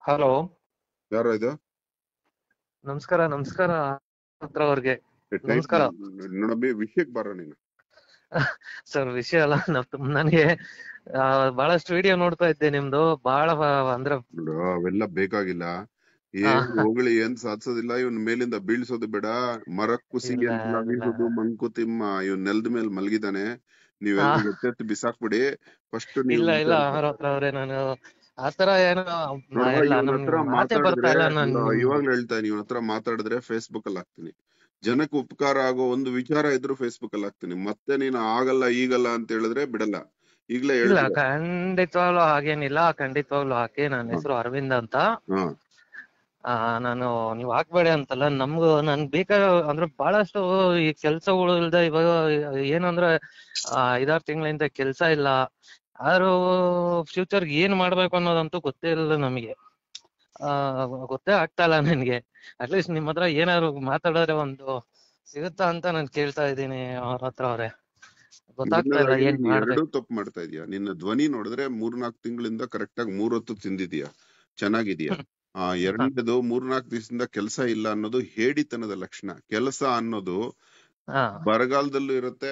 Hello ಯಾರ ಇದು ನಮಸ್ಕಾರ ನಮಸ್ಕಾರ ಹತ್ರ ಅವ್ರಿಗೆ ಟೈಪ್ ನಮಸ್ಕಾರ. ನೋಡಮ್ಮಿ ವಿಷಯಕ್ಕೆ ಬರೋ ನೀನು ಸರ್ ವಿಷಯ ಅಲ್ಲ ನಾವ್- ನನಗೆ ಆ, ಬಹಳಷ್ಟು ವಿಡಿಯೋ ನೋಡ್ತಾ ಇದ್ದೆ ನಿಮ್ದು ಬಹಳ ವ- ಅಂದ್ರೆ ನೋಡು ಅವೆಲ್ಲ ಬೇಕಾಗಿಲ್ಲ ಏನ್ ಹೊಗಳಿ ಏನ್ ಸಾಧಿಸೋದಿಲ್ಲ ಇವನ್ ಮೇಲಿಂದ ಬೀಳ್ಸೋದು ಬೇಡ ಮರ ಕುಸಿ ಇಲ್ಲ, ಅಂತ ಬೀಳ್ಸೋದು ಇಲ್ಲ. ಮಂಕುತಿಮ್ಮ ಇವನ್ ನೆಲದ ಮೇಲೆ ಮಲಗಿದಾನೆ ನೀವೆಲ್ಲ ಆ. ಎತ್ತೆತ್ತು ಬಿಸಾಕ್ಬಿಡಿ ಫಸ್ಟ್ ನೀವು ಇಲ್ಲ ಇಲ್ಲ ವಿಚಾರ- ಹತ್ರ ಅವ್ರೆ ನಾನು ಆತರ ಏನೋ ನೋಡು, ಇಲ್ಲ ಇವ್ನ್ ನಮ್ ಹತ್ರ ಮಾತೇ ಬರ್ತಾ ಮಾತಾಡಿದ್ರೆ ಇಲ್ಲ ನನ್ ನೋಡು, ಇವಾಗ್ಲೂ ಹೇಳ್ತಾ ಇದೀನಿ ಇವನ್ ಹತ್ರ ಮಾತಾಡಿದ್ರೆ ಫೇಸ್ಬುಕ್ ಅಲ್ಲಿ ಹಾಕ್ತೀನಿ ಜನಕ್ಕೆ ಉಪಕಾರ ಆಗೋ ಒಂದು ವಿಚಾರ ಇದ್ರು ಫೇಸ್ಬುಕ್ ಅಲ್ಲಿ ಹಾಕ್ತೀನಿ ಮತ್ತೆ ನೀನು ಆಗಲ್ಲ ಈಗಲ್ಲ ಅಂತ ಹೇಳಿದ್ರೆ ಬಿಡಲ್ಲ ಈಗ್ಲೇ ಇಲ್ಲ ಹೇಳ್ತೀನಿ ಖಂಡಿತವಾಗ್ಲು ಹಾಗೇನಿಲ್ಲ ಖಂಡಿತವಾಗ್ಲು ಹಾಕಿ ನನ್ನ ಹೆಸರು ಅರವಿಂದ್ ಅಂತ ಹಾ ಆ, ನಾನು ನೀವ್ ಹಾಕ್ಬೇಡಿ ಅಂತಲ್ಲ ನಮ್ಗೂ ನನ್ ಬೇಕಾದ ಅಂದ್ರೆ ಬಹಳಷ್ಟು ಈ ಕೆಲ್ಸಗಳು ಇಲ್ದೆ ಇವಾಗ ಏನಂದ್ರೆ ಆ ಐದಾರು ತಿಂಗಳಿಂದ ಕೆಲ್ಸ ಇಲ್ಲ ಆದ್ರೂ ಫ್ಯೂಚರ್ ಏನ್ ಮಾಡ್ಬೇಕು ಅನ್ನೋದಂತೂ ಗೊತ್ತೇ ಇಲ್ಲ ನಮಗೆ ಆ ಗೊತ್ತೇ ಆಗ್ತಾ ಇಲ್ಲ ನನ್ಗೆ ಅಟ್ಲೀಸ್ಟ್ ನಿಮ್ ಹತ್ರ ಏನಾದ್ರು ಮಾತಾಡಿದ್ರೆ ಒಂದು ಸಿಗುತ್ತಾ ಅಂತ ನಾನು ಕೇಳ್ತಾ ಇದ್ದೀನಿ ಅವ್ರ ಹತ್ರ ಅವ್ರೆ ಗೊತ್ತಾಗ್ತಾ ಇಲ್ಲ ಮೊದಲನೇದಾಗಿ ಏನ್ ನೀನ್ ಮಾಡ್ಬೇಕು ಎರಡೂ ತಪ್ಪು ಮಾಡ್ತಾ ಇದೀಯ ನಿನ್ನ ಧ್ವನಿ ನೋಡಿದ್ರೆ ಮೂರ್ನಾಲ್ಕು ತಿಂಗಳಿಂದ ಕರೆಕ್ಟ್ ಆಗಿ ಮೂರೊತ್ತು ತಿಂದಿದೀಯ ಚೆನ್ನಾಗಿದೀಯ ಆ ಎರಡನೇದು ಮೂರ್ನಾಲ್ಕು ದಿವಸದಿಂದ ಕೆಲಸ ಇಲ್ಲ ಅನ್ನೋದು ಹೇಡಿತನದ ಲಕ್ಷಣ ಕೆಲಸ ಅನ್ನೋದು ಹಾ ಬರಗಾಲದಲ್ಲೂ ಇರುತ್ತೆ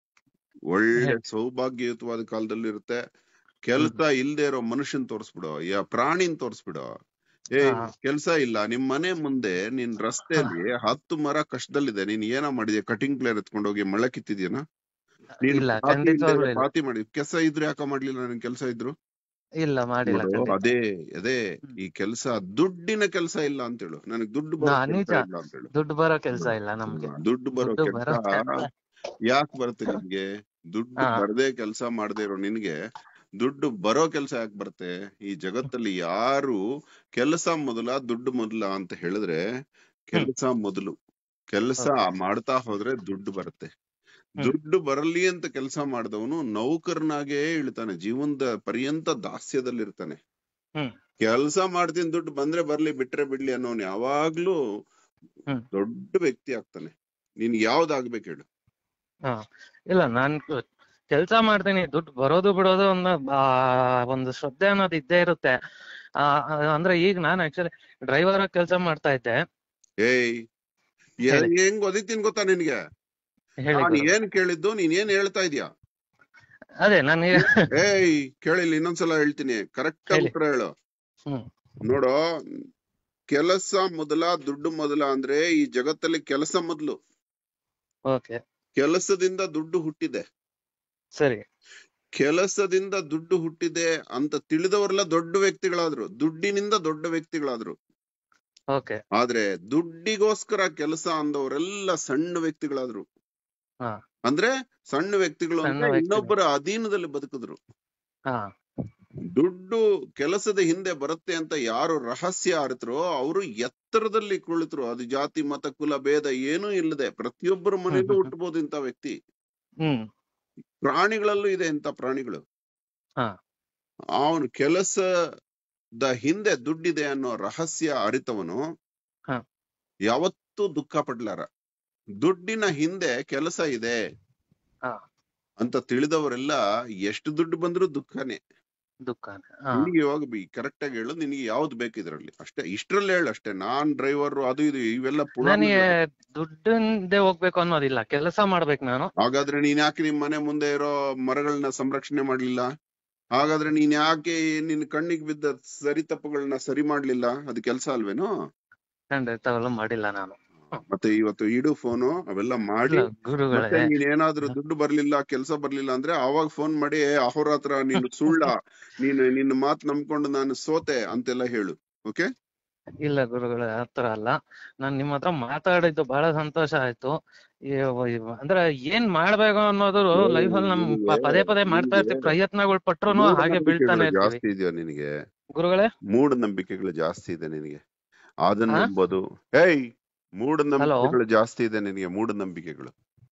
ಒಳ್ಳೆ ಹೇಳಿ. ಸೌಭಾಗ್ಯಯುತವಾದ ಕಾಲದಲ್ಲೂ ಇರುತ್ತೆ ಕೆಲಸ ಇಲ್ದೇ ಇರೋ ಮನುಷ್ಯನ್ ತೋರ್ಸ್ಬಿಡು ಯಾ ಪ್ರಾಣಿನ್ ತೋರ್ಸ್ಬಿಡು ಏ ಹಾ. ಕೆಲ್ಸ ಇಲ್ಲ ನಿಮ್ ಮನೆ ಮುಂದೆ ನಿನ್ ರಸ್ತೆಯಲ್ಲಿ ಹತ್ತು ಮರ ಕಷ್ಟದಲ್ಲಿದೆ ನೀನ್ ಏನ ಮಾಡಿದ್ಯಾ ಕಟಿಂಗ್ ಪ್ಲೇಯರ್ ಎತ್ಕೊಂಡು ಹೋಗಿ ಮಳೆ ಕಿತ್ತಿದ್ಯನ ನೀನು ಇಲ್ಲ ಪಾತಿ ಇಲ್ದೇ ಖಂಡಿತವಾಗ್ಲೂ ಇರೋ ಇಲ್ಲ ಪಾತಿ ಮಾಡಿ ಕೆಸ ಇದ್ರು ಯಾಕ ಮಾಡ್ಲಿಲ್ಲ ನಿನ್ ಕೆಲ್ಸ ಇದ್ರು ಇಲ್ಲ ಮಾಡಿಲ್ಲ ನೋಡು, ಖಂಡಿತ ಅದೇ ಅದೇ ಹ್ಮ್. ಈ ಕೆಲ್ಸ ದುಡ್ಡಿನ ಕೆಲ್ಸ ಇಲ್ಲ ಅಂತ ಹೇಳು ನನಗ್ ದುಡ್ಡು ಬರೋ ನಾ ಕೆಲ್ಸ ನಿಜ. ಇಲ್ಲ ಅಂತ ಹೇಳು ದುಡ್ಡು ಬರೋ ಕೆಲ್ಸ ಇಲ್ಲ ನಮ್ಗೆ ಹಾ, ದುಡ್ಡು ಬರೋ ದುಡ್ಡು ಕೆಲ್ಸ ಬರೋ ಕೆಲ್ಸ ಯಾಕೆ ಬರುತ್ತೆ ನಿನ್ಗೆ ದುಡ್ಡು ಹಾ. ಬರದೇ ಕೆಲ್ಸ ಮಾಡದೇ ಇರೋ ನಿನ್ಗೆ ದುಡ್ಡು ಬರೋ ಕೆಲ್ಸ ಯಾಕೆ ಬರುತ್ತೆ ಈ ಜಗತ್ತಲ್ಲಿ ಯಾರು ಕೆಲಸ ಮೊದಲ ದುಡ್ಡು ಮೊದಲ ಅಂತ ಹೇಳಿದ್ರೆ ಕೆಲಸ ಮೊದಲು ಕೆಲಸ Okay. ಮಾಡ್ತಾ ಹೋದ್ರೆ ದುಡ್ಡು ಬರುತ್ತೆ ಹ್ಮ್. ದುಡ್ಡು ಬರಲಿ ಅಂತ ಕೆಲಸ ಮಾಡಿದವನು ನೌಕರನಾಗೇ ಇಳ್ತಾನೆ ಜೀವನದ ಪರ್ಯಂತ ದಾಸ್ಯದಲ್ಲಿರ್ತಾನೆ ಹ್ಮ್. ಕೆಲಸ ಮಾಡ್ತೀನಿ ದುಡ್ಡು ಬಂದ್ರೆ ಬರ್ಲಿ ಬಿಟ್ರೆ ಬಿಡ್ಲಿ ಅನ್ನೋನು ಯಾವಾಗ್ಲೂ ಹ್ಮ್. ದೊಡ್ಡ ವ್ಯಕ್ತಿ ಆಗ್ತಾನೆ ನಿನ್ ಯಾವ್ದಾಗ್ಬೇಕು ಹೇಳು ಹಾ ಇಲ್ಲ ನಾನ್ ಕೆಲ್ಸ ಮಾಡ್ತೀನಿ ದುಡ್ಡು ಬರೋದು ಬಿಡೋದು ಒಂದು ಆ, ಒಂದು ಶ್ರದ್ಧೆ ಅನ್ನೋದು ಇದ್ದೇ ಇರುತ್ತೆ ಆ ಆ, ಅಂದ್ರೆ ಈಗ ನಾನು ಆಕ್ಚುಲಿ ಡ್ರೈವರ್ ಕೆಲಸ ಮಾಡ್ತಾ ಇದ್ದೆ ಏಯ್ ಎ- ಹೇಳಿ. ಹೆಂಗ್ ಓದಿತೀನಿ ಗೊತ್ತಾ ನಿನ್ಗೆ ಹೇಳಿ ನಾನು ಗುರು. ಏನ್ ಕೇಳಿದ್ದು ನೀನ್ ಏನ್ ಹೇಳ್ತಾ ಇದೀಯ ಅದೇ ನನಗೆ ಏಯ್ ಕೇಳಿಲ್ಲ ಇನ್ನೊಂದ್ಸಲ ಹೇಳ್ತೀನಿ ಕರೆಕ್ಟ್ ಹೇಳಿ. ಉತ್ತರ ಹೇಳು ಹ್ಮ್ ನೋಡು ಕೆಲಸ ಮೊದಲ ದುಡ್ಡು ಮೊದಲ ಅಂದ್ರೆ ಈ ಜಗತ್ತಲ್ಲಿ ಕೆಲಸ ಮೊದಲು ಓಕೆ ಕೆಲಸದಿಂದ ದುಡ್ಡು ಹುಟ್ಟಿದೆ ಸರಿ ಕೆಲಸದಿಂದ ದುಡ್ಡು ಹುಟ್ಟಿದೆ ಅಂತ ತಿಳಿದವರೆಲ್ಲ ದೊಡ್ಡ ವ್ಯಕ್ತಿಗಳಾದ್ರು ದುಡ್ಡಿನಿಂದ ದೊಡ್ಡ ವ್ಯಕ್ತಿಗಳಾದ್ರು ಓಕೆ ಆದ್ರೆ ದುಡ್ಡಿಗೋಸ್ಕರ ಕೆಲಸ ಅಂದವರೆಲ್ಲ ಸಣ್ಣ ವ್ಯಕ್ತಿಗಳಾದ್ರು ಹಾ. ಅಂದ್ರೆ ಸಣ್ಣ ವ್ಯಕ್ತಿಗಳು ಸಣ್ಣ ಅಂದ್ರೆ ವ್ಯಕ್ತಿಗಳು. ಇನ್ನೊಬ್ಬರ ಅಧೀನದಲ್ಲಿ ಬದುಕಿದ್ರು ಹಾ ದುಡ್ಡು ಕೆಲಸದ ಹಿಂದೆ ಬರುತ್ತೆ ಅಂತ ಯಾರು ರಹಸ್ಯ ಅರಿತರೋ ಅವರು ಎತ್ತರದಲ್ಲಿ ಕುಳಿತರು ಅದು ಜಾತಿ ಮತ ಕುಲ ಭೇದ ಏನೂ ಇಲ್ಲದೆ ಪ್ರತಿಯೊಬ್ಬರ ಮನೆಗೂ ಹ್ಮ್, ಹ್ಮ್. ಹುಟ್ಟಬಹುದು ಇಂತ ವ್ಯಕ್ತಿ ಹ್ಮ್ ಪ್ರಾಣಿಗಳಲ್ಲೂ ಇದೆ ಇಂತ ಪ್ರಾಣಿಗಳು ಹಾ. ಅವನು ಕೆಲಸದ ಹಿಂದೆ ದುಡ್ಡಿದೆ ಅನ್ನೋ ರಹಸ್ಯ ಅರಿತವನು ಹಾ. ಯಾವತ್ತೂ ದುಃಖ ಪಡ್ಲಾರ ದುಡ್ಡಿನ ಹಿಂದೆ ಕೆಲಸ ಇದೆ ಹಾ. ಅಂತ ತಿಳಿದವರೆಲ್ಲ ಎಷ್ಟು ದುಡ್ಡು ಬಂದ್ರು ದುಃಖನೇ ದುಃಖನೇ ಹಾ ನಿನಗೆ ಇವಾಗ ಕರೆಕ್ಟ್ ಆಗಿ ಹೇಳು ನಿನಗೆ ಯಾವ್ದು ಬೇಕು ಇದ್ರಲ್ಲಿ ಅಷ್ಟೇ ಇಷ್ಟ್ರಲ್ಲಿ ಹೇಳು ಅಷ್ಟೇ ನಾನ್ ಡ್ರೈವರ್ ಅದು ಇದು ಇವೆಲ್ಲ ಪುರಾಣ ನನಗೆ ದುಡ್ಡಿಂದೆ ಹೋಗ್ಬೇಕು ಅನ್ನೋದಿಲ್ಲ ಕೆಲಸ ಮಾಡ್ಬೇಕು ನಾನು ಹಾಗಾದ್ರೆ ನೀನ್ ಯಾಕೆ ನಿಮ್ ಮನೆ ಮುಂದೆ ಇರೋ ಮರಗಳನ್ನ ಸಂರಕ್ಷಣೆ ಮಾಡ್ಲಿಲ್ಲ ಹಾಗಾದ್ರೆ ನೀನ್ ಯಾಕೆ ನಿನ್ ಕಣ್ಣಿಗೆ ಬಿದ್ದ ಸರಿ ತಪ್ಪುಗಳನ್ನ ಸರಿ ಮಾಡ್ಲಿಲ್ಲ ಅದು ಕೆಲ್ಸ ಅಲ್ವೇನೋ ಖಂಡಿತವಾಗ್ಲೂ ಮಾಡಿಲ್ಲ ನಾನು ಮತ್ತೆ ಇವತ್ತು ಇಡು ಫೋನು ಅವೆಲ್ಲ ಮಾಡಿ ಇಲ್ಲ ಮತ್ತೆ ಗುರುಗಳೇ ನೀನ್ ಏನಾದ್ರೂ ದುಡ್ಡು ಬರ್ಲಿಲ್ಲ ಕೆಲ್ಸ ಬರ್ಲಿಲ್ಲ ಅಂದ್ರೆ ಅವಾಗ ಫೋನ್ ಮಾಡಿ ಅಹೋರಾತ್ರ ನೀನು ಸುಳ್ಳ ನೀನು ನಿನ್ನ ಮಾತ್ ನಂಬ್ಕೊಂಡು ನಾನು ಸೋತೆ ಅಂತೆಲ್ಲ ಹೇಳು ಓಕೆ ಇಲ್ಲ ಗುರುಗಳೇ ಆತರ ಅಲ್ಲ ನಾನ್ ನಿಮ್ ಹತ್ರ ಮಾತಾಡಿದ್ದು ಬಹಳ ಸಂತೋಷ ಆಯ್ತು ಈ- ಈ- ಅಂದ್ರೆ ಏನ್ ಮಾಡ್ಬೇಕು ಅನ್ನೋದು ಲೈಫ್ ಅಲ್ಲಿ ನಮ್ ಪ- ಪದೇ ಪದೇ ಮಾಡ್ತಾ ಇರ್ತೀವಿ ಪ್ರಯತ್ನಗಳು ಪಟ್ರು ಹಾಗೆ ಬೀಳ್ತಾನೆ ಇರ್ತೀವಿ ಜಾಸ್ತಿ ಇದೆಯಾ ನಿನಗೆ ಗುರುಗಳೇ ಮೂಢನಂಬಿಕೆಗಳು ಜಾಸ್ತಿ ಇದೆ ನಿನಗೆ ಅದನ್ನ ಹಾ? ನಂಬೋದು ಏಯ್ ಮೂಢನಂಬಿಕೆಗಳು ಜಾಸ್ತಿ ಇದೆ ನಿನಗೆ ಮೂಢನಂಬಿಕೆಗಳು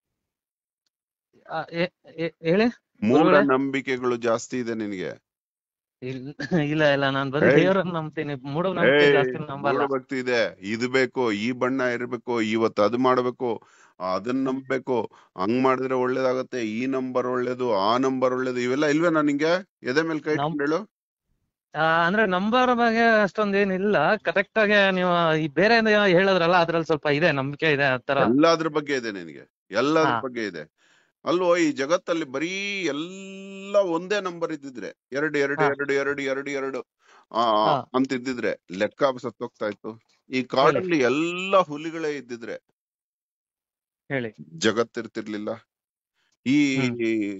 ಆ, ಏ- ಏ- ಹೇಳಿ ಮೂಢನಂಬಿಕೆಗಳು ಜಾಸ್ತಿ ಇದೆ ನಿನಗೆ ಇಲ್ಲ ಇಲ್ಲ ಇಲ್ಲ ನಾನ್ ಬರೀ ಏಯ್. ದೇವರನ್ನ ನಂಬ್ತೀನಿ ಮೂಢನಂಬಿಕೆ ಏಯ್ ಜಾಸ್ತಿ ನಂಬಲ್ಲ ಭಕ್ತಿ ಇದೆ ಇದು ಬೇಕು ಈ ಬಣ್ಣ ಇರ್ಬೇಕು ಇವತ್ತು ಅದು ಮಾಡ್ಬೇಕು ಅದನ್ನ ನಂಬ್ಬೇಕು ಹಂಗ್ ಮಾಡಿದ್ರೆ ಒಳ್ಳೇದಾಗತ್ತೆ ಈ ನಂಬರ್ ಒಳ್ಳೇದು ಆ ನಂಬರ್ ಒಳ್ಳೇದು ಇವೆಲ್ಲ ಇಲ್ವೇನಾ ನಿಂಗೆ ಎದೆ ಮೇಲೆ ಕೈ ನಮ್- ಇಟ್ಕೊಂಡ್ ಹೇಳು ಆ, ಅಂದ್ರೆ ನಂಬರ್ ಬಗ್ಗೆ ಅಷ್ಟೊಂದ್ ಏನಿಲ್ಲ ಕರೆಕ್ಟ್ ಆಗಿ ನೀವು ಈ ಬೇರೆ ಹೇಳಿದ್ರಲ್ಲ ಅದ್ರಲ್ಲಿ ಸ್ವಲ್ಪ ಇದೆ ನಂಬಿಕೆ ಇದೆ ಆತರ ಎಲ್ಲಾದ್ರ ಬಗ್ಗೆ ಇದೆ ನಿನಗೆ ಎಲ್ಲಾದ್ರ ಹಾ. ಬಗ್ಗೆ ಇದೆ ಅಲ್ವೋ ಈ ಜಗತ್ತಲ್ಲಿ ಬರೀ ಎಲ್ಲ ಒಂದೇ ನಂಬರ್ ಇದ್ದಿದ್ರೆ ಎರಡು ಎರಡು ಹಾ. ಎರಡು ಎರಡು ಎರಡು ಎರಡು ಆ ಹಾ. ಅಂತ ಇದ್ದಿದ್ರೆ ಲೆಕ್ಕ ಸತ್ತೋಗ್ತಾ ಇತ್ತು ಈ ಕಾಡಲ್ಲಿ ಎಲ್ಲ ಹುಲಿಗಳೇ ಇದ್ದಿದ್ರೆ ಹೇಳಿ ಜಗತ್ತಿರ್ತಿರ್ಲಿಲ್ಲ ಈ ಹ್ಮ್.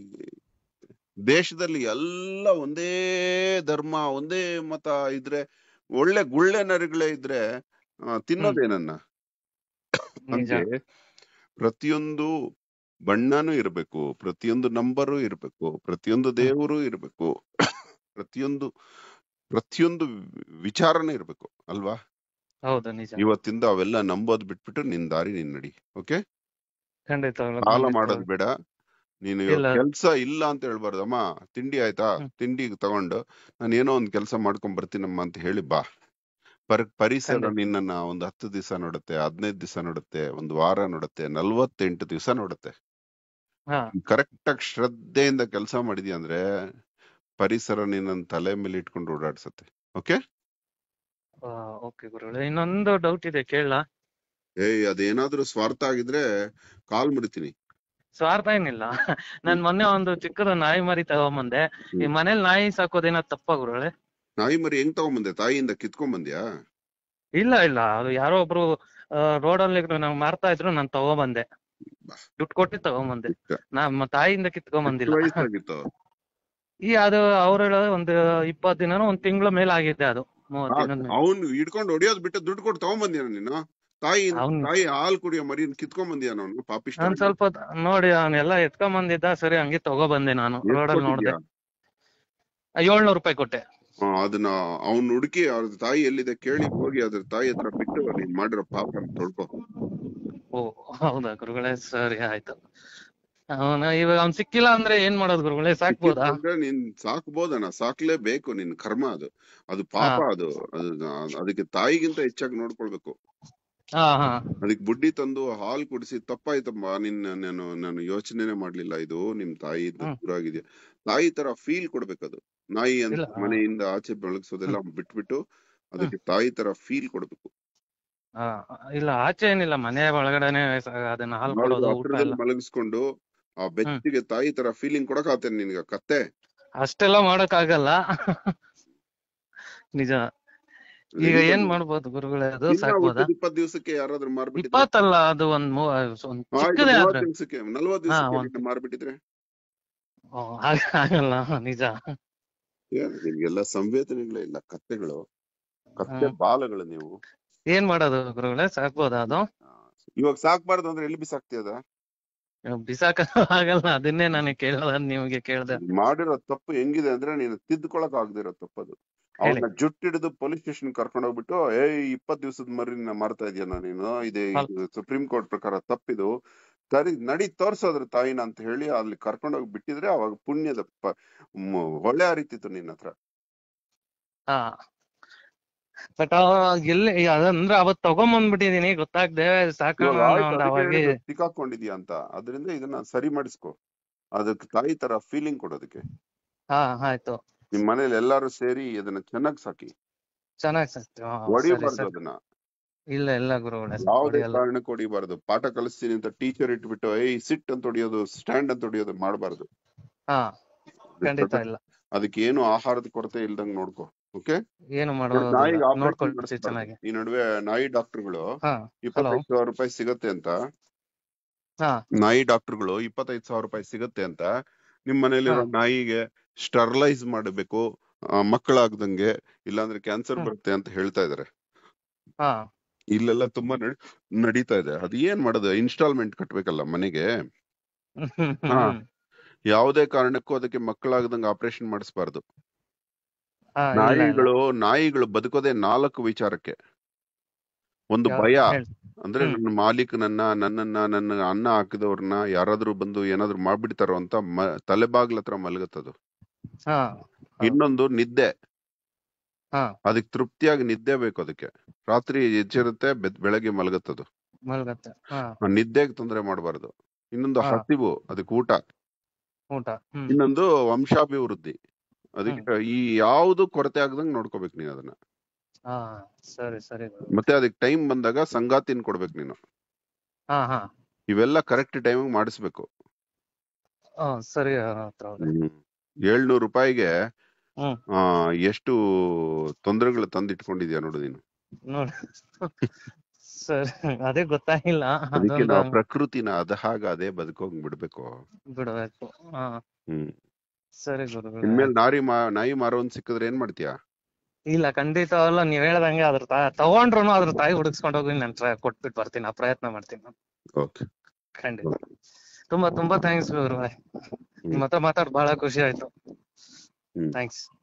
ದೇಶದಲ್ಲಿ ಎಲ್ಲ ಒಂದೇ ಧರ್ಮ ಒಂದೇ ಮತ ಇದ್ರೆ ಒಳ್ಳೆ ಗುಳ್ಳೆ ನರಿಗಳೇ ಇದ್ರೆ ಆ, ತಿನ್ನೋದೇನನ್ನ ನಿಜ ಹಂಗೆ ಪ್ರತಿಯೊಂದು ಬಣ್ಣನೂ ಇರ್ಬೇಕು ಪ್ರತಿಯೊಂದು ನಂಬರು ಇರ್ಬೇಕು ಪ್ರತಿಯೊಂದು ದೇವರು ಇರ್ಬೇಕು ಪ್ರತಿಯೊಂದು ಪ್ರತಿಯೊಂದು ವಿಚಾರನೇ ಇರ್ಬೇಕು ಅಲ್ವಾ ಹೌದು ನಿಜ ಇವತ್ತಿಂದ ಅವೆಲ್ಲ ನಂಬೋದ್ ಬಿಟ್ಬಿಟ್ಟು ನಿನ್ ದಾರಿ ನಿನ್ ನಡಿ ಓಕೆ ಖಂಡಿತವಾಗ್ಲೂ ಸಾಲ ಖಂಡಿತವಾಗ್ಲೂ. ಮಾಡೋದ್ ಬೇಡ ನೀನು ಇಲ್ಲ. ಕೆಲ್ಸ ಇಲ್ಲ ಅಂತ ಹೇಳ್ಬಾರ್ದು ಅಮ್ಮ ತಿಂಡಿ ಆಯ್ತಾ ಹ್ಮ್. ತಿಂಡಿ ತಗೊಂಡು ನಾನು ಏನೋ ಒಂದ್ ಕೆಲಸ ಮಾಡ್ಕೊಂಡ್ ಬರ್ತೀನಮ್ಮ ಅಂತ ಹೇಳಿ ಬಾ ಪರ್ ಪರಿಸರ ಖಂಡಿತ. ನಿನ್ನನ್ನ ಒಂದ್ ಹತ್ತು ದಿವಸ ನೋಡುತ್ತೆ ಹದಿನೈದು ದಿವಸ ನೋಡುತ್ತೆ ಒಂದ್ ವಾರ ನೋಡುತ್ತೆ ನಲ್ವತ್ತೆಂಟು ದಿವಸ ನೋಡುತ್ತೆ ಹಾ ಕರೆಕ್ಟ್ ಆಗಿ ಶ್ರದ್ಧೆಯಿಂದ ಕೆಲಸ ಮಾಡಿದ್ಯಾ ಅಂದ್ರೆ ಪರಿಸರ ನಿನ್ನ ತಲೆ ಮೇಲೆ ಇಟ್ಕೊಂಡು ಓಡಾಡ್ಸತ್ತೆ ಓಕೆ ಓಕೆ ಗುರುಗಳೇ ಇನ್ನೊಂದು ಡೌಟ್ ಇದೆ ಕೇಳ ಏಯ್ ಅದೇನಾದ್ರೂ ಸ್ವಾರ್ಥ ಆಗಿದ್ರೆ ಕಾಲ್ ಮುರಿತೀನಿ ಸ್ವಾರ್ಥ ಏನಿಲ್ಲ ನಾನ್ ಮೊನ್ನೆ ಒಂದು ಚಿಕ್ಕದ ನಾಯಿ ಮರಿ ತಗೊಂಬಂದೆ ಈ ಮನೇಲಿ ನಾಯಿ ಸಾಕೋದೇನೋ ತಪ್ಪ ಗುರುಗಳೇ ನಾಯಿ ಮರಿ ಹೆಂಗ್ ತಗೊಂಬಂದೆ ತಾಯಿಯಿಂದ ಕಿತ್ಕೊಂಡ್ ಬಂದ್ಯಾ ಇಲ್ಲ ಇಲ್ಲ ಅದು ಯಾರೋ ಒಬ್ರು ರೋಡಲ್ಲಿ ನಾವು ಮಾರ್ತಾ ಇದ್ರು ನಾನ್ ತಗೊಂಬಂದೆ ಬಾ. ದುಡ್ಡು ಕೊಟ್ಟು ತಗೊಂಬಂದೆ ಇಷ್ಟ. ನಮ್ಮ ತಾಯಿಯಿಂದ ಕಿತ್ಕೊಂಬಂದಿಲ್ಲ ಎಷ್ಟು ವಯಸ್ಸಾಗಿತ್ತು ಈ ಅದು ಅವ್ರ ಒಂದು ಇಪ್ಪತ್ ದಿನನೋ ಒಂದ್ ತಿಂಗಳ ಮೇಲೆ ಆಗಿದ್ದೆ ಅದು ಮೂವತ್ ದಿನದ ಮೇಲೆ ಅವ್ನು ಹಿಡ್ಕೊಂಡು ಹೊಡಿಯೋದ್ ಬಿಟ್ಟು ದುಡ್ಡು ಕೊಟ್ಟು ತಗೊಂಬಂದ್ಯಾನ ನೀನು ತಾಯಿ ಅವ್ನ್- ತಾಯಿ ಹಾಲ್ ಕುಡಿಯೋ ಮರಿ ಕಿತ್ಕೊಂಡ್ ಬಂದ್ಯಾನ ಅವನು ಪಾಪಿಷ್ಟ ನಾನ್ ಸ್ವಲ್ಪ ತ- ನೋಡಿ ಅವನೆಲ್ಲ ಎತ್ಕೊಂಡ್ ಬಂದಿದ್ದ ಸರಿ ಹಂಗೆ ತಗೊಬಂದೆ ನಾನು ರೋಡಲ್ಲಿ ನೋಡ್ದೆ ಏಳ್ನೂರು ರೂಪಾಯಿ ಕೊಟ್ಟೆ ಅದನ್ನ ಅವ್ನ್ ಹುಡುಕಿ ಅವ್ರ ತಾಯಿ ಎಲ್ಲಿದೆ ಕೇಳಿ ಹೋಗಿ ಅದ್ರ ತಾಯಿ ಹತ್ರ ಬಿಟ್ಟು ನೀನ್ ಮಾಡಿರೋ ಪಾಪ ತೊಳ್ಕೊ ಓ ಹೌದಾ ಗುರುಗಳೇ ಸರಿ ಆಯ್ತು ಅವನ ಇವಾಗ ಅವ್ನ್ ಸಿಕ್ಕಿಲ್ಲ ಅಂದ್ರೆ ಏನ್ ಮಾಡೋದು ಗುರುಗಳೇ ಸಾಕ್ಬೋದಾ ಅಂದ್ರೆ ನೀನ್ ಸಾಕ್ಬೋದಣ್ಣ ಸಾಕ್ಲೇಬೇಕು ನಿನ್ ಕರ್ಮ ಅದು ಅದು ಪಾಪ ಅದು ಅದು ಅದಕ್ಕೆ ತಾಯಿಗಿಂತ ಹೆಚ್ಚಾಗಿ ನೋಡ್ಕೊಳ್ಬೇಕು ಹಾ ಹಾ ಅದಕ್ಕೆ ಬುಡ್ಡಿ ತಂದು ಹಾಲ್ ಕುಡಿಸಿ ತಪ್ಪಾಯ್ತಮ್ಮ ನಿನ್ನ ನಾನು ನಾನು ಯೋಚನೆನೆ ಮಾಡ್ಲಿಲ್ಲ ಇದು ನಿಮ್ ತಾಯಿ ಹ್ಮ್. ದೂರ ಆಗಿದ್ಯಾ ತಾಯಿ ತರ ಫೀಲ್ ಕೊಡ್ಬೇಕದು ನಾಯಿ ಅಂತ ಇಲ್ಲ. ಮನೆಯಿಂದ ಆಚೆ ಬೆಳಗ್ಸೋದೆಲ್ಲ ಬಿಟ್ಬಿಟ್ಟು ಅದಕ್ಕೆ ತಾಯಿ ತರ ಫೀಲ್ ಕೊಡ್ಬೇಕು ಹಾ ಇಲ್ಲ ಆಚೆ ಏನಿಲ್ಲ ಮನೆ ಒಳಗಡೆನೆ ಸ- ಅದನ್ನ ಹಾಲ್ ನೋಡು, ಕೊಡೋದು ಊಟ ಹತ್ರದಲ್ಲಿ ಎಲ್ಲ ಮಲಗಿಸ್ಕೊಂಡು ಆ ಬೆಚ್ಚಿಗೆ ತಾಯಿ ತರ ಫೀಲಿಂಗ್ ಕೊಡಕ್ ಆತೇನೆ ನಿನ್ಗ ಕತ್ತೆ ಅಷ್ಟೆಲ್ಲ ಮಾಡಕ್ ಆಗಲ್ಲ ನಿಜ ಈಗ ಏನ್ ಮಾಡ್ಬೋದು ಗುರುಗಳೇ ಅದು ಸಾಕ್ಬೋದಾ ಇಪ್ಪತ್ ದಿವಸಕ್ಕೆ ಯಾರಾದ್ರೂ ಮಾರ್ಬಿಟ್ಟಿದ್ರೆ ಇಪ್ಪತ್ತಲ್ಲ ಅದು ಒಂದ್ ಮೂ- ಒಂದ್ ಆಯ್ತು, ಚಿಕ್ಕದೇ ನಲವತ್ತು ಆದ್ರೆ ದಿವ್ಸಕ್ಕೆ ನಲ್ವತ್ತು ಹಾ, ದಿವಸಕ್ಕೆ ಮಾರ್ಬಿಟ್ಟಿದ್ರೆ ಓ, ಹಾಗ್- ಆಗಲ್ಲ ನಿಜ ಏನ್ ನಿಮ್ಗೆಲ್ಲ ಸಂವೇದನೆಗಳೇ ಇಲ್ಲ ಕತ್ತೆಗಳು ಕತ್ತೆ ಹ್ಮ್. ಬಾಲಗಳು ನೀವು ಏನ್ ಮಾಡೋದು ಗುರುಗಳೇ ಸಾಕ್ಬೋದಾ ಅದು ಇವಾಗ ಸಾಕ್ಬಾರ್ದು ಅಂದ್ರೆ ಎಲ್ಲಿ ಬಿಸಾಕ್ತಿಯದ ಬಿಸಾಕ ಆಗಲ್ಲ ಅದನ್ನೇ ನನಗೆ ಕೇಳೋದ ನಿಮ್ಗೆ ಕೇಳ್ದೆ ಮಾಡಿರೋ ತಪ್ಪು ಹೆಂಗಿದೆ ಅಂದ್ರೆ ನೀನು ತಿದ್ದುಕೊಳಕ್ ಆಗದಿರೋ ತಪ್ಪದು ಹೇಳಿ. ಅವನ್ನ ಜುಟ್ಟಿಡಿದು ಪೊಲೀಸ್ ಸ್ಟೇಷನ್ ಕರ್ಕೊಂಡು ಹೋಗ್ಬಿಟ್ಟು ಏಯ್ ಇಪ್ಪತ್ ದಿವಸದ ಮರಿನ ಮಾರ್ತಾ ಇದೀಯನ ನೀನು ಇದೆ ಸುಪ್ರೀಂ ಕೋರ್ಟ್ ಪ್ರಕಾರ ತಪ್ಪಿದು ಸರಿ ನಡಿ ತೋರ್ಸೋದ್ರ ತಾಯಿನ ಅಂತ ಹೇಳಿ ಅಲ್ಲಿ ಕರ್ಕೊಂಡೋಗಿ ಬಿಟ್ಟಿದ್ರೆ ಅವಾಗ ಪುಣ್ಯದ ಪ- ಮ್- ಹೊಳೆ ಹರಿತಿತ್ತು ನಿನ್ನ ಹತ್ರ ಹಾ ಬಟ್ ಎಲ್ಲಿ ಅದಂದ್ರೆ ಅವತ್ ತಗೊಂಬಂದ್ಬಿಟ್ಟಿದೀನಿ ಗೊತ್ತಾಗ್ದೆ ಸಾಕೋಣ ಇವಾಗ ಆಯ್ತು, ಅನ್ನೋ ಅದಕ್ಕೆ ಅವಾಗ ಹೇಳಿದ್ದು ಸಿಕ್ಕಾಕೊಂಡಿದ್ಯಾ ಅಂತ ಅದರಿಂದ ಇದನ್ನ ಸರಿ ಮಾಡಿಸ್ಕೊ ಅದಕ್ಕೆ ತಾಯಿ ತರ ಫೀಲಿಂಗ್ ಕೊಡೋದಕ್ಕೆ ಹಾ ಆಯ್ತು ನಿಮ್ ಮನೇಲಿ ಎಲ್ಲಾರು ಸೇರಿ ಅದನ್ನ ಚೆನ್ನಾಗ್ ಸಾಕಿ ಚೆನ್ನಾಗ್ ಸಾಕ್ತೀವಿ ಹಾ, ಸರಿ ಹೊಡಿಬಾರ್ದು ಸರಿ ಅದನ್ನ ಇಲ್ಲ ಇಲ್ಲ ಗುರುಗಳೇ ಯಾವುದೇ ಹೊಡಿಯಲ್ಲ. ಕಾರಣಕ್ಕೂ ಹೊಡಿಬಾರ್ದು ಪಾಠ ಕಲಿಸ್ತೀನಿ ಅಂತ ಟೀಚರ್ ಇಟ್ಬಿಟ್ಟು ಏಯ್ ಸಿಟ್ ಅಂತ ಹೊಡಿಯೋದು ಸ್ಟ್ಯಾಂಡ್ ಅಂತ ಹೊಡಿಯೋದು ಮಾಡಬಾರ್ದು ಹಾ ಖಂಡಿತ ಇಲ್ಲ ಅದಕ್ಕೆ ಏನು ಆಹಾರದ ಕೊರತೆ ಇಲ್ದಂಗ್ ನೋಡ್ಕೊ ಓಕೆ ಏನು ಮಾಡೋದು ನಾಯಿಗೆ ನೋಡ್ಕೊಳ್ತೀವಿ ಚೆನ್ನಾಗಿ ಈ ನಡುವೆ ನಾಯಿ ಡಾಕ್ಟರ್ಗಳು ಹಾ ಇಪ್ಪತ್ತೈದು ಸಾವಿರ ರೂಪಾಯಿ ಸಿಗತ್ತೆ ಅಂತ ಹಾ ನಾಯಿ ಡಾಕ್ಟರ್ಗಳು ಇಪ್ಪತ್ತೈದು ಸಾವಿರ ರೂಪಾಯಿ ಸಿಗತ್ತೆ ಅಂತ ನಿಮ್ ಮನೇಲಿರೋ ಹಾ. ನಾಯಿಗೆ ಸ್ಟರ್ಲೈಸ್ ಮಾಡಬೇಕು ಮಕ್ಕಳಾಗ್ದಂಗೆ ಇಲ್ಲಾಂದ್ರೆ ಕ್ಯಾನ್ಸರ್ ಹ್ಮ್. ಬರುತ್ತೆ ಅಂತ ಹೇಳ್ತಾ ಇದಾರೆ ಹಾ ಇಲ್ಲೆಲ್ಲ ತುಂಬಾ ನಡ್- ನಡೀತಾ ಇದೆ ಅದು ಏನ್ ಮಾಡೋದು ಇನ್ಸ್ಟಾಲ್ಮೆಂಟ್ ಕಟ್ಬೇಕಲ್ಲ ಮನೆಗೆ ಹಾ. ಯಾವುದೇ ಕಾರಣಕ್ಕೂ ಅದಕ್ಕೆ ಮಕ್ಕಳಾಗದಂಗೆ ಆಪರೇಷನ್ ಮಾಡಿಸ್ಬಾರ್ದು ಹಾ, ಇಲ್ಲ, ಇಲ್ಲ. ನಾಯಿಗಳು ನಾಯಿಗಳು ಬದುಕೋದೇ ನಾಲ್ಕು ವಿಚಾರಕ್ಕೆ ಒಂದು ಯಾವ- ಭಯ ಹೇಳ್- ಅಂದ್ರೆ ಹ್ಮ್. ನನ್ನ ಮಾಲೀಕನನ್ನ ನನ್ನನ್ನ ನನ್ನ ಅನ್ನ ಹಾಕಿದವ್ರನ್ನ ಯಾರಾದ್ರೂ ಬಂದು ಏನಾದ್ರು ಮಾಡ್ಬಿಡ್ತಾರೋ ಅಂತ ಮ- ತಲೆಬಾಗ್ಲ ಹತ್ರ ಮಲಗುತ್ತದು ಹಾ ಹೌದು. ಇನ್ನೊಂದು ನಿದ್ದೆ ಹಾ ಅದಕ್ಕೆ ತೃಪ್ತಿಯಾಗಿ ನಿದ್ದೆ ಬೇಕು ಅದಕ್ಕೆ ರಾತ್ರಿ ಎಚ್ಚಿರುತ್ತೆ ಬೆದ್- ಬೆಳಗ್ಗೆ ಮಲಗುತ್ತದು ಮಲ್ಗತ್ತೆ ಹಾ ಆ ನಿದ್ದೆಗೆ ತೊಂದರೆ ಮಾಡಬಾರ್ದು ಇನ್ನೊಂದು ಹಾ. ಹಸಿವು ಅದಕ್ಕೆ ಊಟ ಊಟ ಹ್ಮ್ ಇನ್ನೊಂದು ವಂಶಾಭಿವೃದ್ಧಿ ಅದಕ್ಕೆ ಈ ಯಾವ್ದು ಕೊರತೆ ಆಗದಂಗ್ ನೋಡ್ಕೋಬೇಕು ನೀನ್ ಅದನ್ನ ಹಾ ಸರಿ ಸರಿ ಗುರು ಮತ್ತೆ ಅದಕ್ಕೆ ಟೈಮ್ ಬಂದಾಗ ಸಂಗಾತಿನ್ ಕೊಡ್ಬೇಕು ನೀನು ಹಾ ಹಾ ಇವೆಲ್ಲ ಕರೆಕ್ಟ್ ಟೈಮ್ ಮಾಡಿಸ್ಬೇಕು ಹಾ ಸರಿ ಹತ್ರ ಅವ್ರೆ ಏಳ್ನೂರು ರೂಪಾಯಿಗೆ ಹ್ಮ್ ಆ ಎಷ್ಟು ತೊಂದರೆಗಳು ತಂದಿಟ್ಕೊಂಡಿದ್ಯಾ ನೋಡು ನೀನು ನೋಡಿ ಸರಿ ಅದೇ ಗೊತ್ತಾಗಿಲ್ಲ ಅದಕ್ಕೆ ಅದೊಂದು ನಾವು ಪ್ರಕೃತಿನ ಅದ ಹಾಗ ಅದೇ ಬದುಕೋಂಗ್ ಬಿಡ್ಬೇಕು ಬಿಡ್ಬೇಕು ಹಾ ಹ್ಮ್ ಸರಿ ಗುರುಗಳೇ ಇನ್ಮೇಲೆ ನಾರಿ ಮಾ ನಾಯಿ ಮಾರೋನ್ ಸಿಕ್ಕಿದ್ರೆ ಏನ್ ಮಾಡ್ತೀಯಾ ಇಲ್ಲ ಖಂಡಿತವಲ್ಲ ನೀವ್ ಹೇಳ್ದಂಗೆ ಅದ್ರ ತಾ ತಗೊಂಡ್ರು ಅದ್ರ ತಾಯಿ ಹುಡುಕ್ಸ್ಕೊಂಡ್ ಹೋಗಿ ನಾನು ಟ್ರೈ ಕೊಟ್ಬಿಟ್ಟು ಬರ್ತೀನಿ ಆ ಪ್ರಯತ್ನ ಮಾಡ್ತೀನಿ ನಾನು ಓಕೆ ಖಂಡಿತ ತುಂಬಾ ತುಂಬಾ ಥ್ಯಾಂಕ್ಸ್ ಗುರುಗಳೇ ನಿಮ್ ಹತ್ರ ಮಾತಾಡ್ ಬಹಳ ಖುಷಿ ಆಯ್ತು ಹ್ಮ್ ಥ್ಯಾಂಕ್ಸ್